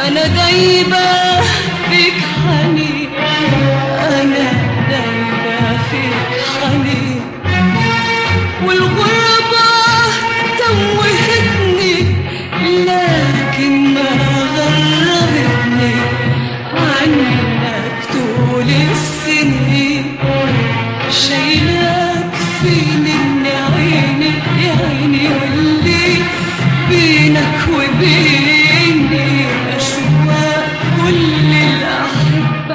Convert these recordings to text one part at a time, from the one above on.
أنا دايبة فيك حنين أنا دايبة فيك حنين والغربة توهتني لكن ما غربتني عنك طول السنين شايلاك فين من عيني يا عيني واللي بينك وبيني أشواق كل الأحبة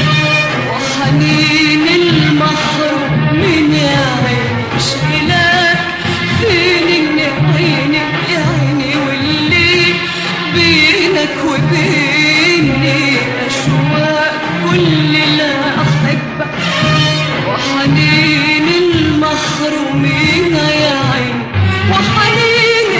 وحنين المحروم من يا عيني شايلاك فين من عيني يا عيني واللي بينك وبيني أشواق كل الأحبة وحنين المحرومين يا عيني وحنين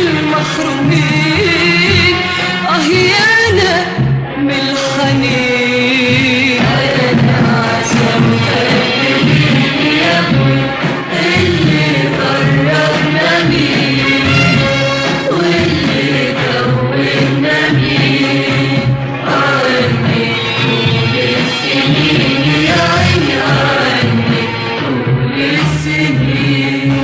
المحرومين اه يا انا من الحنين انا عزم قلبي يا ابوي اللي قربنا مين واللي دوبنا مين عني طول السنين يا عيني عني طول السنين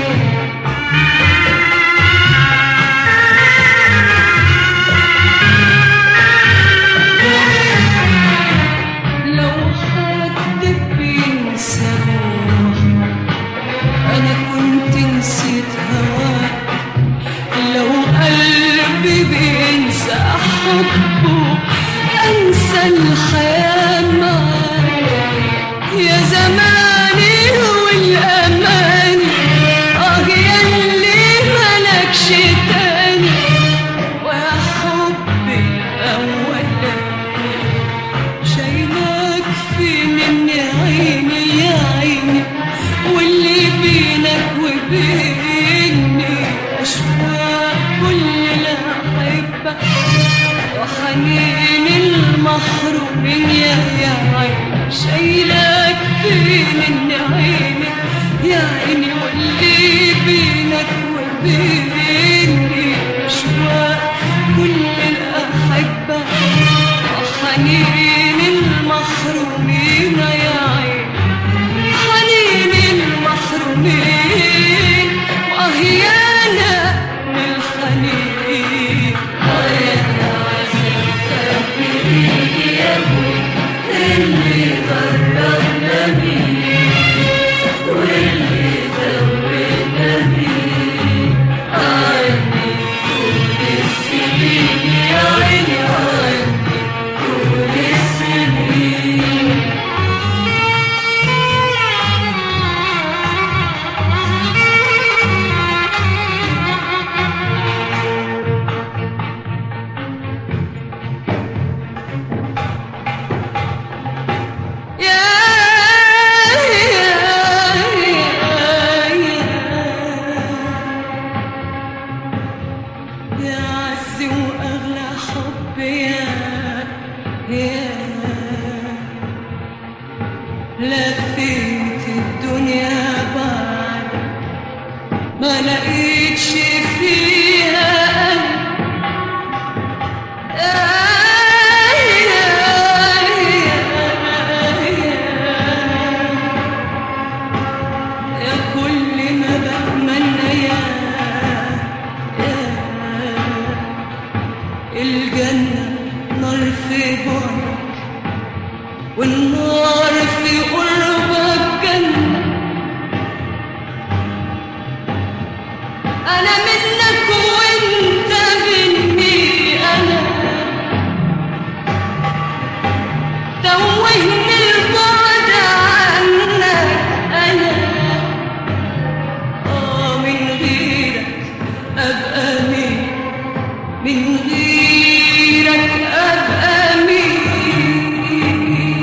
لو حد بينسى روحه أنا كنت نسيت هواك لو قلبي بينسى حبه أنسى الحياة معاك يا زماني والأماني آه يا اللي ملكش تاني ويا حبي الأولاني شايلك فين يا عيني يا عيني واللي بينك وبيني أشواق كل الأحبة وحنين المحرومين يا يا عيني شايلك فين يا عيني يا عيني واللي بينك وبيني أشواق كل الأحبة وحنين المحرومين يا عين حنين المحرومين وأهيانا من الحنين وأنا عزمتك بإيدي يا أبوي اللي غربنا بيه واللي دوبنا بيه عني طول السنين يا عيني عني طول السنين يا يا عزي واغلى حب يا يا لفيت الدنيا بعد ما لقيتش فيها يا كل ما بتمنى يا يا الجنة نار في بعدك والنار في قربك جنة أنا منك وأنت مني أنا توهني البعد عنك أنا آه من غيرك أبقى مين من غيرك أبقى مين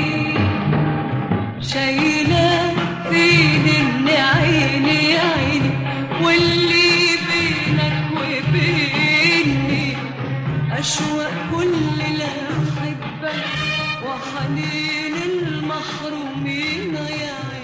شايلة فين إن عيني يا عيني واللي بينك وبيني أشواق كل الأحبة وحنين المحرومين يا عيني